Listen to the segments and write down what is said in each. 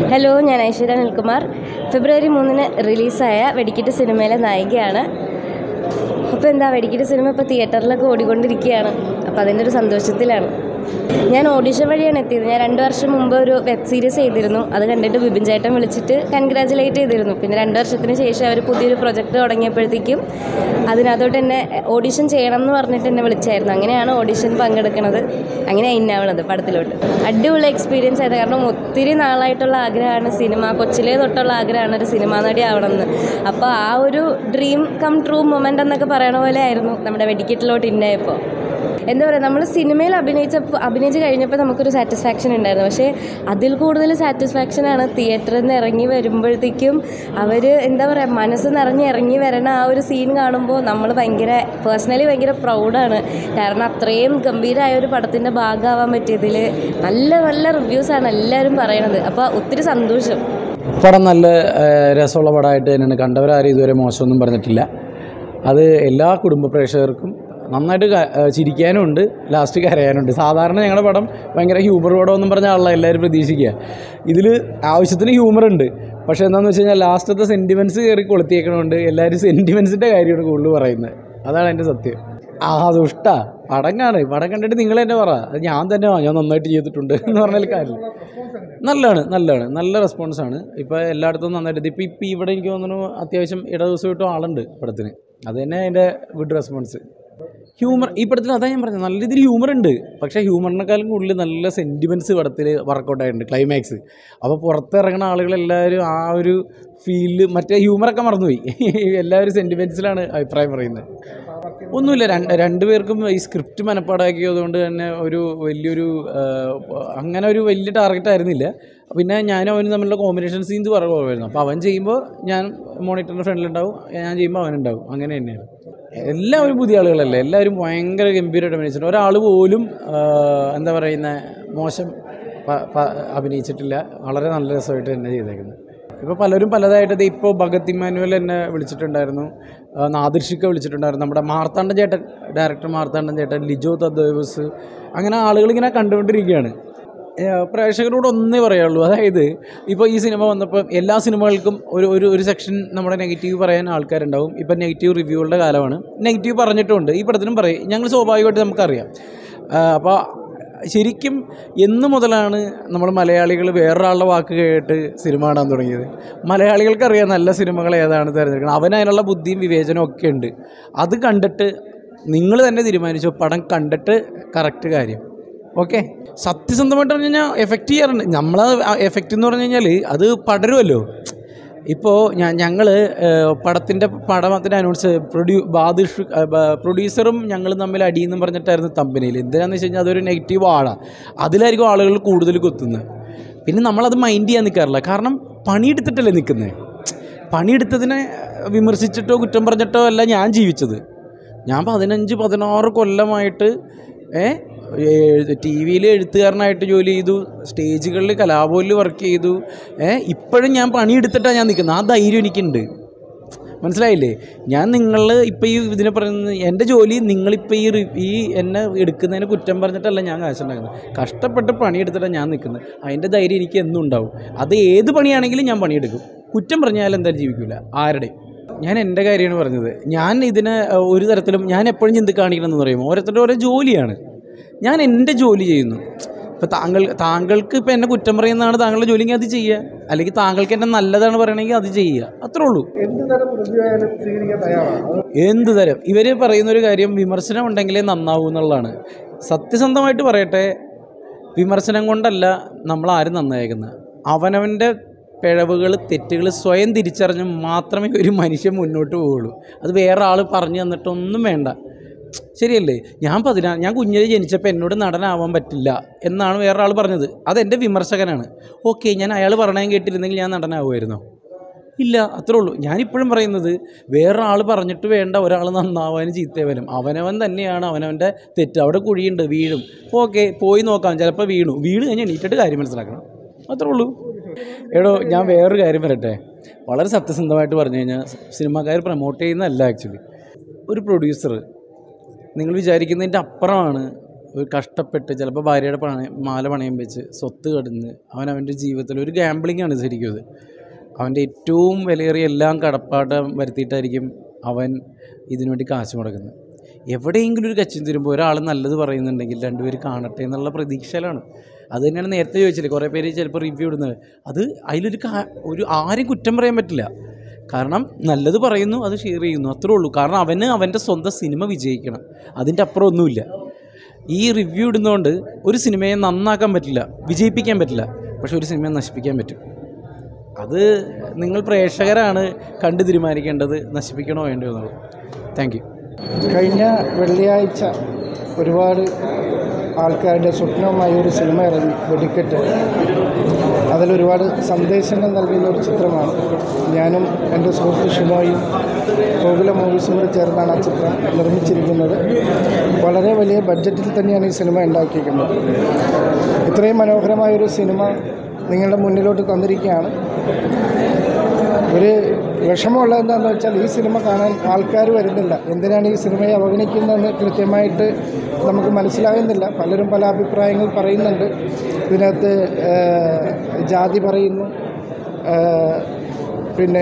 hello ഞാൻ ഐശ്വര്യ അനിൽകുമാർ ഫെബ്രുവരി മൂന്നിന് റിലീസായ വെടിക്കെട്ട് സിനിമയിലെ നായികയാണ് അപ്പോൾ എന്താ വെടിക്കെട്ട് സിനിമ ഇപ്പോൾ തിയേറ്ററിലൊക്കെ ഓടിക്കൊണ്ടിരിക്കുകയാണ് അപ്പോൾ അതിൻ്റെ ഒരു സന്തോഷത്തിലാണ് ഞാൻ ഓഡിഷൻ വഴിയാണ് എത്തിയത് ഞാൻ രണ്ട് വർഷം മുമ്പ് ഒരു വെബ് സീരീസ് ചെയ്തിരുന്നു അത് കണ്ടിട്ട് ബിബിൻ ചേട്ടൻ വിളിച്ചിട്ട് കൺഗ്രാജുലേറ്റ് ചെയ്തിരുന്നു പിന്നെ രണ്ട് വർഷത്തിന് ശേഷം അവർ പുതിയൊരു പ്രൊജക്റ്റ് തുടങ്ങിയപ്പോഴത്തേക്കും അതിനകത്തോട്ട് എന്നെ ഓഡിഷൻ ചെയ്യണം എന്ന് പറഞ്ഞിട്ട് എന്നെ വിളിച്ചായിരുന്നു അങ്ങനെയാണ് ഓഡിഷൻ പങ്കെടുക്കുന്നത് അങ്ങനെ ഇന്നാവണത് പടത്തിലോട്ട് അടിപൊളി എക്സ്പീരിയൻസ് ആയത് കാരണം ഒത്തിരി നാളായിട്ടുള്ള ആഗ്രഹമാണ് സിനിമ കൊച്ചിലേ തൊട്ടുള്ള ആഗ്രഹമാണ് ഒരു സിനിമാ നടി ആവണമെന്ന് അപ്പോൾ ആ ഒരു ഡ്രീം കം ട്രൂ മൊമെൻ്റ് എന്നൊക്കെ പറയണ പോലെ ആയിരുന്നു നമ്മുടെ വെടിക്കെട്ടിലോട്ട് ഇന്നായപ്പോൾ എന്താ പറയുക നമ്മൾ സിനിമയിൽ അഭിനയിച്ചപ്പോൾ അഭിനയിച്ച് കഴിഞ്ഞപ്പോൾ നമുക്കൊരു സാറ്റിസ്ഫാക്ഷൻ ഉണ്ടായിരുന്നു പക്ഷേ അതിൽ കൂടുതൽ സാറ്റിസ്ഫാക്ഷനാണ് തിയേറ്ററിൽ നിന്ന് ഇറങ്ങി വരുമ്പോഴത്തേക്കും അവർ എന്താ പറയുക മനസ്സ് നിറഞ്ഞ് ഇറങ്ങി വരണ ആ ഒരു സീൻ കാണുമ്പോൾ നമ്മൾ ഭയങ്കര പേഴ്സണലി ഭയങ്കര പ്രൗഡാണ് കാരണം അത്രയും ഗംഭീരമായ ഒരു പടത്തിൻ്റെ ഭാഗമാവാൻ പറ്റിയതിൽ നല്ല നല്ല റിവ്യൂസാണ് എല്ലാവരും പറയണത് അപ്പോൾ ഒത്തിരി സന്തോഷം പടം നല്ല ഏഹ്, രസമുള്ള പടമായിട്ട് തന്നെയാണ് കണ്ടവരാരും ഇതുവരെ മോശമൊന്നും പറഞ്ഞിട്ടില്ല അത് എല്ലാ കുടുംബ പ്രേക്ഷകർക്കും നന്നായിട്ട് ക- ഏഹ്, ചിരിക്കാനും ഉണ്ട് ലാസ്റ്റ് കരയാനുണ്ട് സാധാരണ ഞങ്ങളുടെ പടം ഭയങ്കര ഹ്യൂമർ പടം എന്നും പറഞ്ഞ ആളാണ് എല്ലാവരും പ്രതീക്ഷിക്കുക ഇതിൽ ആവശ്യത്തിന് ഹ്യൂമർ ഉണ്ട് പക്ഷേ എന്താണെന്ന് വെച്ച് കഴിഞ്ഞാൽ ലാസ്റ്റത്തെ സെൻറ്റിമെൻറ്റ്സ് കയറി കൊളുത്തിയേക്കണതുകൊണ്ട് എല്ലാവരും സെൻറ്റിമെൻറ്റ്സിൻ്റെ കാര്യമാണ് കൂടുതൽ പറയുന്നത് അതാണ് എൻ്റെ സത്യം ആ ദുഷ്ടാ പടം കാണ് പടം കണ്ടിട്ട് നിങ്ങൾ തന്നെ പറ അത് ഞാൻ തന്നെ ഞാൻ നന്നായിട്ട് ചെയ്തിട്ടുണ്ട് എന്ന് പറഞ്ഞാൽ കാര്യം നല്ലതാണ് നല്ലതാണ് നല്ല റെസ്പോൺസാണ് ഇപ്പോൾ എല്ലായിടത്തും നന്നായിട്ട് ഇപ്പോൾ ഇപ്പോൾ ഇവിടെ എനിക്ക് തോന്നുന്നു അത്യാവശ്യം ഇട ദിവസം കിട്ടും ആളുണ്ട് പടത്തിന് അത് തന്നെ അതിൻ്റെ ഗുഡ് റെസ്പോൺസ് ഹ്യൂമർ ഈ പടത്തിൽ അതാ ഞാൻ പറഞ്ഞത് നല്ല രീതിയിൽ ഹ്യൂമർ ഉണ്ട് പക്ഷേ ഹ്യൂമറിനേക്കാളും കൂടുതൽ നല്ല സെൻറ്റിമെൻറ്റ്സ് പടത്തിൽ വർക്കൗട്ട് ആയിട്ടുണ്ട് ക്ലൈമാക്സ് അപ്പോൾ പുറത്തിറങ്ങുന്ന ആളുകളെല്ലാവരും ആ ഒരു ഫീലിൽ മറ്റേ ഹ്യൂമറൊക്കെ മറന്നുപോയി എല്ലാവരും സെൻറ്റിമെൻറ്റ്സിലാണ് അഭിപ്രായം പറയുന്നത് ഒന്നുമില്ല രണ്ട് രണ്ടുപേർക്കും ഈ സ്ക്രിപ്റ്റ് മനപ്പാടാക്കിയതുകൊണ്ട് തന്നെ ഒരു വലിയൊരു ആ, അങ്ങനെ ഒരു വലിയ ടാർഗറ്റ് ആയിരുന്നില്ല പിന്നെ ഞാനും അവനും തമ്മിലുള്ള കോമ്പിനേഷൻ സീൻസ് പറയുമായിരുന്നു അപ്പോൾ അവൻ ചെയ്യുമ്പോൾ ഞാൻ മോണിറ്ററിൻ്റെ ഫ്രണ്ടിലുണ്ടാവും ഞാൻ ചെയ്യുമ്പോൾ അവനുണ്ടാവും അങ്ങനെ തന്നെയാണ് എല്ലാവരും പുതിയ ആളുകളല്ലേ എല്ലാവരും ഭയങ്കര ഗംഭീരമായിട്ട് അഭിനയിച്ചിട്ടുണ്ട് ഒരാൾ പോലും ആ, എന്താ പറയുന്ന മോശം പ- പ- അഭിനയിച്ചിട്ടില്ല വളരെ നല്ല രസമായിട്ട് തന്നെ ചെയ്തേക്കുന്നത് ഇപ്പോൾ പലരും പലതായിട്ട് ദേ ഇപ്പോൾ ഭഗത് ഇമ്മാനുവൽ എന്നെ വിളിച്ചിട്ടുണ്ടായിരുന്നു ആ, നാദിർഷിക്ക വിളിച്ചിട്ടുണ്ടായിരുന്നു നമ്മുടെ മാർത്താണ്ഡൻ ചേട്ടൻ ഡയറക്ടർ മാർത്താണ്ഡൻ ചേട്ടൻ ലിജോ തദ്വസ് അങ്ങനെ ആളുകൾ ഇങ്ങനെ കണ്ടുകൊണ്ടിരിക്കുകയാണ് ഏ, പ്രേക്ഷകരോട് ഒന്നേ പറയുള്ളൂ അതായത് ഇപ്പോൾ ഈ സിനിമ വന്നപ്പോൾ എല്ലാ സിനിമകൾക്കും ഒരു ഒരു ഒരു സെക്ഷൻ നമ്മുടെ നെഗറ്റീവ് പറയാൻ ആൾക്കാരുണ്ടാവും ഇപ്പം നെഗറ്റീവ് റിവ്യൂകളുടെ കാലമാണ് നെഗറ്റീവ് പറഞ്ഞിട്ടുമുണ്ട് ഈ പടത്തിനും പറയും ഞങ്ങൾ സ്വാഭാവികമായിട്ട് നമുക്കറിയാം അപ്പോൾ ശരിക്കും എന്ന് മുതലാണ് നമ്മൾ മലയാളികൾ വേറൊരാളുടെ വാക്ക് കേട്ട് സിനിമ കാണാൻ തുടങ്ങിയത് മലയാളികൾക്കറിയാം നല്ല സിനിമകൾ ഏതാണ് തിരഞ്ഞെടുക്കുന്നത് അവന് അതിനുള്ള ബുദ്ധിയും വിവേചനവും ഒക്കെ ഉണ്ട് അത് കണ്ടിട്ട് നിങ്ങൾ തന്നെ തീരുമാനിച്ചു പടം കണ്ടിട്ട് കറക്റ്റ് കാര്യം ഓക്കെ സത്യസന്ധമായിട്ട് പറഞ്ഞു കഴിഞ്ഞാൽ എഫക്റ്റ് ചെയ്യാറുണ്ട് നമ്മൾ എഫക്റ്റ് എന്ന് പറഞ്ഞു കഴിഞ്ഞാൽ അത് പടരുമല്ലോ ഇപ്പോൾ ഞാൻ ഞങ്ങൾ പടത്തിൻ്റെ പടത്തിൻ്റെ അനൗൺസ് പ്രൊഡ്യൂ ബാദിഷ് പ്രൊഡ്യൂസറും ഞങ്ങളും തമ്മിൽ അടിയെന്നും പറഞ്ഞിട്ടായിരുന്നു തമ്പനിയിൽ എന്തിനാന്ന് വെച്ച് കഴിഞ്ഞാൽ അതൊരു നെഗറ്റീവ് ആളാണ് അതിലായിരിക്കും ആളുകൾ കൂടുതൽ കുത്തുന്നത് പിന്നെ നമ്മളത് മൈൻഡ് ചെയ്യാൻ നിൽക്കാറില്ല കാരണം പണിയെടുത്തിട്ടല്ലേ നിൽക്കുന്നത് പണിയെടുത്തതിനെ വിമർശിച്ചിട്ടോ കുറ്റം പറഞ്ഞിട്ടോ അല്ല ഞാൻ ജീവിച്ചത് ഞാൻ പതിനഞ്ച് പതിനാറ് കൊല്ലമായിട്ട് ഏ ടി വിയിൽ എഴുത്തുകാരനായിട്ട് ജോലി ചെയ്തു സ്റ്റേജുകളിൽ കലാഭവനിൽ വർക്ക് ചെയ്തു ഏ ഇപ്പോഴും ഞാൻ പണിയെടുത്തിട്ടാണ് ഞാൻ നിൽക്കുന്നത് ആ ധൈര്യം എനിക്കുണ്ട് മനസ്സിലായില്ലേ ഞാൻ നിങ്ങൾ ഇപ്പോൾ ഈ ഇതിനെ പറയുന്നത് എൻ്റെ ജോലി നിങ്ങളിപ്പോൾ ഈ റി- ഈ എന്നെ എടുക്കുന്നതിന് കുറ്റം പറഞ്ഞിട്ടല്ല ഞാൻ കാശുണ്ടാക്കുന്നത് കഷ്ടപ്പെട്ട് പണിയെടുത്തിട്ടാണ് ഞാൻ നിൽക്കുന്നത് അതിൻ്റെ ധൈര്യം എനിക്ക് എന്നും ഉണ്ടാവും അത് ഏത് പണിയാണെങ്കിലും ഞാൻ പണിയെടുക്കും കുറ്റം പറഞ്ഞാൽ എന്തായാലും ജീവിക്കില്ല ആരുടെയും ഞാൻ എൻ്റെ കാര്യമാണ് പറഞ്ഞത് ഞാൻ ഇതിനെ അഹ്, ഒരു തരത്തിലും ഞാൻ എപ്പോഴും ചിന്തി കാണിക്കണമെന്ന് പറയുമ്പോൾ ഓരോരുത്തരുടെ ഓരോ ജോലിയാണ് ഞാൻ എൻ്റെ ജോലി ചെയ്യുന്നു ഇപ്പോൾ താങ്കൾ താങ്കൾക്ക് ഇപ്പോൾ എന്നെ കുറ്റം പറയുന്നതാണ് താങ്കളുടെ ജോലിയെങ്കിൽ അത് ചെയ്യുക അല്ലെങ്കിൽ താങ്കൾക്ക് എന്നെ നല്ലതാണ് പറയണമെങ്കിൽ അത് ചെയ്യുക അത്രേ ഉള്ളൂ എന്ത് തരം റിവ്യൂ ആയാലും സ്വീകരിക്കാൻ തയ്യാറാണ് എന്ത് തരം ഇവർ പറയുന്നൊരു കാര്യം വിമർശനം ഉണ്ടെങ്കിലേ നന്നാവൂ എന്നുള്ളതാണ് സത്യസന്ധമായിട്ട് പറയട്ടെ വിമർശനം കൊണ്ടല്ല നമ്മൾ ആരും നന്നായേക്കുന്നത് അവനവൻ്റെ പിഴവുകൾ തെറ്റുകൾ സ്വയം തിരിച്ചറിഞ്ഞ് മാത്രമേ ഒരു മനുഷ്യൻ മുന്നോട്ട് പോവുള്ളൂ അത് വേറെ ആൾ പറഞ്ഞു തന്നിട്ടൊന്നും വേണ്ട ശരിയല്ലേ ഞാൻ പതിനാ ഞാൻ കുഞ്ഞിൽ ജനിച്ചപ്പോൾ എന്നോട് നടനാവാൻ പറ്റില്ല എന്നാണ് വേറെ ആൾ പറഞ്ഞത് അതെൻ്റെ വിമർശകനാണ് ഓക്കെ ഞാൻ അയാൾ പറഞ്ഞാൽ കേട്ടിരുന്നെങ്കിൽ ഞാൻ നടനാവുമായിരുന്നോ ഇല്ല അത്രേ ഉള്ളൂ ഞാനിപ്പോഴും പറയുന്നത് വേറെ ആൾ പറഞ്ഞിട്ട് വേണ്ട ഒരാൾ നന്നാവാനും ചീത്തവനും അവനവൻ തന്നെയാണ് അവനവൻ്റെ തെറ്റ് അവിടെ കുഴിയുണ്ട് വീഴും ഓക്കെ പോയി നോക്കാം ചിലപ്പോൾ വീണു വീണ് കഴിഞ്ഞ് എണീറ്റിട്ട് കാര്യം മനസ്സിലാക്കണം അത്രേ ഉള്ളൂ എടോ ഞാൻ വേറൊരു കാര്യം പറയട്ടെ വളരെ സത്യസന്ധമായിട്ട് പറഞ്ഞു കഴിഞ്ഞാൽ സിനിമാക്കാർ പ്രൊമോട്ട് ചെയ്യുന്നതല്ല ആക്ച്വലി ഒരു പ്രൊഡ്യൂസർ നിങ്ങൾ വിചാരിക്കുന്നതിൻ്റെ അപ്പുറമാണ് ഒരു കഷ്ടപ്പെട്ട് ചിലപ്പോൾ ഭാര്യയുടെ പണ മാല പണയം വെച്ച് സ്വത്ത് കടന്ന് അവൻ അവൻ്റെ ജീവിതത്തിൽ ഒരു ഗാംബ്ലിംഗ് ആണ് ശരിക്കും ഇത് അവൻ്റെ ഏറ്റവും വിലയേറിയ എല്ലാം കടപ്പാടം വരുത്തിയിട്ടായിരിക്കും അവൻ ഇതിനു വേണ്ടി കാശ് മുടക്കുന്നത് എവിടെയെങ്കിലും ഒരു കച്ചിൻ തരുമ്പോൾ ഒരാൾ നല്ലത് പറയുന്നുണ്ടെങ്കിൽ രണ്ടുപേർ കാണട്ടെ എന്നുള്ള പ്രതീക്ഷയിലാണ് അത് തന്നെയാണ് നേരത്തെ ചോദിച്ചില്ലേ കുറേ പേര് ചിലപ്പോൾ റിവ്യൂ ഇടുന്നത് അത് അതിലൊരു കാ ഒരു ആരും കുറ്റം പറയാൻ പറ്റില്ല കാരണം നല്ലത് പറയുന്നു അത് ഷെയർ ചെയ്യുന്നു അത്രേ ഉള്ളൂ കാരണം അവന് അവൻ്റെ സ്വന്തം സിനിമ വിജയിക്കണം അതിൻ്റെ അപ്പുറം ഒന്നുമില്ല ഈ റിവ്യൂ ഇടുന്നതുകൊണ്ട് ഒരു സിനിമയെ നന്നാക്കാൻ പറ്റില്ല വിജയിപ്പിക്കാൻ പറ്റില്ല പക്ഷെ ഒരു സിനിമയെ നശിപ്പിക്കാൻ പറ്റും അത് നിങ്ങൾ പ്രേക്ഷകരാണ് കണ്ടു തീരുമാനിക്കേണ്ടത് നശിപ്പിക്കണോ വേണ്ടോ എന്നുള്ളത് താങ്ക് യു കഴിഞ്ഞ വെള്ളിയാഴ്ച ഒരുപാട് ആൾക്കാരുടെ സ്വപ്നവുമായ ഒരു സിനിമ ഇറങ്ങി വെടിക്കെട്ട് അതിലൊരുപാട് സന്ദേശങ്ങൾ നൽകുന്ന ഒരു ചിത്രമാണ് ഞാനും എൻ്റെ സുഹൃത്ത് ഷിനോയും ഗോകുല മൂവീസും കൂടി ചേർന്നാണ് ആ ചിത്രം നിർമ്മിച്ചിരിക്കുന്നത് വളരെ വലിയ ബഡ്ജറ്റിൽ തന്നെയാണ് ഈ സിനിമ ഉണ്ടാക്കിയിരിക്കുന്നത് ഇത്രയും മനോഹരമായ ഒരു സിനിമ നിങ്ങളുടെ മുന്നിലോട്ട് തന്നിരിക്കുകയാണ് ഒരു വിഷമമുള്ളത് എന്താണെന്ന് വെച്ചാൽ ഈ സിനിമ കാണാൻ ആൾക്കാർ വരുന്നില്ല എന്തിനാണ് ഈ സിനിമയെ അവഗണിക്കുന്നതെന്ന് കൃത്യമായിട്ട് നമുക്ക് മനസ്സിലാകുന്നില്ല പലരും പല അഭിപ്രായങ്ങൾ പറയുന്നുണ്ട് ഇതിനകത്ത് ഏഹ്, ജാതി പറയുന്നു ഏഹ്, പിന്നെ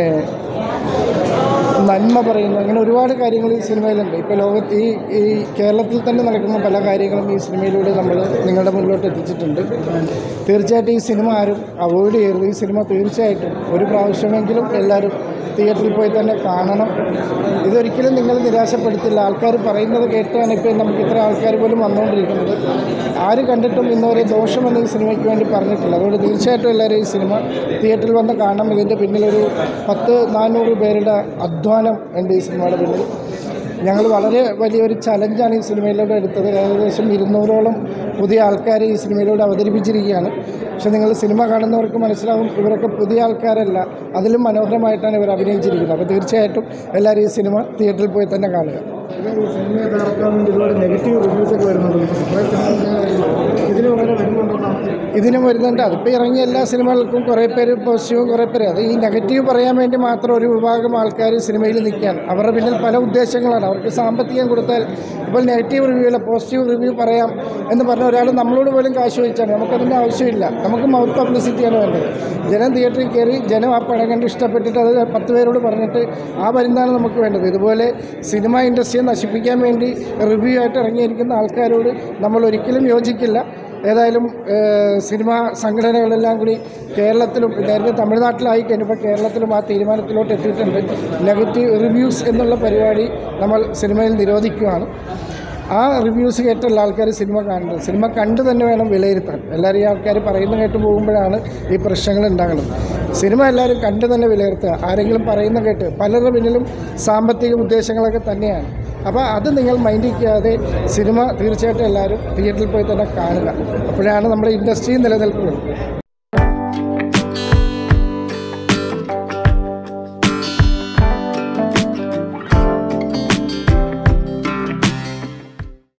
നന്മ പറയുന്നു അങ്ങനെ ഒരുപാട് കാര്യങ്ങൾ ഈ സിനിമയിലുണ്ട് ഇപ്പോൾ ലോകത്ത് ഈ ഈ കേരളത്തിൽ തന്നെ നടക്കുന്ന പല കാര്യങ്ങളും ഈ സിനിമയിലൂടെ നമ്മൾ നിങ്ങളുടെ മുന്നിലോട്ട് എത്തിച്ചിട്ടുണ്ട് തീർച്ചയായിട്ടും ഈ സിനിമ ആരും അവോയ്ഡ് ചെയ്യരുത് ഈ സിനിമ തീർച്ചയായിട്ടും ഒരു പ്രാവശ്യമെങ്കിലും എല്ലാവരും തിയേറ്ററിൽ പോയി തന്നെ കാണണം ഇതൊരിക്കലും നിങ്ങൾ നിരാശപ്പെടുത്തില്ല ആൾക്കാർ പറയുന്നത് കേട്ടാണ് ഇപ്പോൾ നമുക്ക് ഇത്ര ആൾക്കാർ പോലും വന്നുകൊണ്ടിരിക്കുന്നത് ആര് കണ്ടിട്ടും ഇന്നുവരെ ദോഷമെന്ന് ഈ സിനിമയ്ക്ക് വേണ്ടി പറഞ്ഞിട്ടില്ല അതുകൊണ്ട് തീർച്ചയായിട്ടും എല്ലാവരും ഈ സിനിമ തിയേറ്ററിൽ വന്ന് കാണണം ഇതിൻ്റെ പിന്നിലൊരു പത്ത് നാനൂറ് പേരുടെ അധ്വാനം ഉണ്ട് ഈ സിനിമയുടെ പിന്നിൽ ഞങ്ങൾ വളരെ വലിയൊരു ചലഞ്ചാണ് ഈ സിനിമയിലൂടെ എടുത്തത് ഏകദേശം ഇരുന്നൂറോളം പുതിയ ആൾക്കാരെ ഈ സിനിമയിലൂടെ അവതരിപ്പിച്ചിരിക്കുകയാണ് പക്ഷെ നിങ്ങൾ സിനിമ കാണുന്നവർക്ക് മനസ്സിലാവും ഇവരൊക്കെ പുതിയ ആൾക്കാരല്ല അതിലും മനോഹരമായിട്ടാണ് ഇവർ അഭിനയിച്ചിരിക്കുന്നത് അപ്പോൾ തീർച്ചയായിട്ടും എല്ലാവരും ഈ സിനിമ തിയേറ്ററിൽ പോയി തന്നെ കാണുക സിനിമയെ തകർക്കാൻ വേണ്ടി ഒരുപാട് നെഗറ്റീവ് റിവ്യൂസ് ഒക്കെ വരുന്നുണ്ട് ഇതിന് വരെ വരുന്നുണ്ടെന്നാണ് ഇതിനും വരുന്നുണ്ട് അതിപ്പോൾ ഇറങ്ങിയ എല്ലാ സിനിമകൾക്കും കുറേ പേര് പോസിറ്റീവും കുറേ പേര് അത് ഈ നെഗറ്റീവ് പറയാൻ വേണ്ടി മാത്രം ഒരു വിഭാഗം ആൾക്കാർ സിനിമയിൽ നിൽക്കുകയാണ് അവരുടെ പിന്നിൽ പല ഉദ്ദേശങ്ങളാണ് അവർക്ക് സാമ്പത്തികം കൊടുത്താൽ ഇപ്പോൾ നെഗറ്റീവ് റിവ്യൂ അല്ല പോസിറ്റീവ് റിവ്യൂ പറയാം എന്ന് പറഞ്ഞ ഒരാൾ നമ്മളോട് പോലും കാശ് ചോദിച്ചാണ് നമുക്കതിൻ്റെ ആവശ്യമില്ല നമുക്ക് മൗത്ത് പബ്ലിസിറ്റിയാണ് വേണ്ടത് ജനം തിയേറ്ററിൽ കയറി ജനം ആ പടം കണ്ട് ഇഷ്ടപ്പെട്ടിട്ട് അത് പത്ത് പേരോട് പറഞ്ഞിട്ട് ആ വരുന്നതാണ് നമുക്ക് വേണ്ടത് ഇതുപോലെ സിനിമ ഇൻഡസ്ട്രിയെ നശിപ്പിക്കാൻ വേണ്ടി റിവ്യൂ ആയിട്ട് ഇറങ്ങിയിരിക്കുന്ന ആൾക്കാരോട് നമ്മൾ ഒരിക്കലും യോജിക്കില്ല ഏതായാലും ഏഹ്, സിനിമാ സംഘടനകളെല്ലാം കൂടി കേരളത്തിലും നേരത്തെ തമിഴ്നാട്ടിലായി കഴിഞ്ഞപ്പോൾ കേരളത്തിലും ആ തീരുമാനത്തിലോട്ട് എത്തിയിട്ടുണ്ട് നെഗറ്റീവ് റിവ്യൂസ് എന്നുള്ള പരിപാടി നമ്മൾ സിനിമയിൽ നിരോധിക്കുകയാണ് ആ റിവ്യൂസ് കേട്ടുള്ള ആൾക്കാർ സിനിമ കാണുന്നത് സിനിമ കണ്ട് തന്നെ വേണം വിലയിരുത്താൻ എല്ലാവരും ഈ ആൾക്കാർ പറയുന്ന കേട്ട് പോകുമ്പോഴാണ് ഈ പ്രശ്നങ്ങൾ ഉണ്ടാകുന്നത് സിനിമ എല്ലാവരും കണ്ട് തന്നെ വിലയിരുത്തുക ആരെങ്കിലും പറയുന്ന കേട്ട് പലരുടെ പിന്നിലും സാമ്പത്തിക ഉദ്ദേശങ്ങളൊക്കെ തന്നെയാണ് അപ്പോൾ അത് നിങ്ങൾ മൈൻഡ് ചെയ്യാതെ സിനിമ തീർച്ചയായിട്ടും എല്ലാവരും തിയേറ്ററിൽ പോയി തന്നെ കാണുക അപ്പോഴാണ് നമ്മുടെ ഇൻഡസ്ട്രി നിലനിൽക്കുന്നത്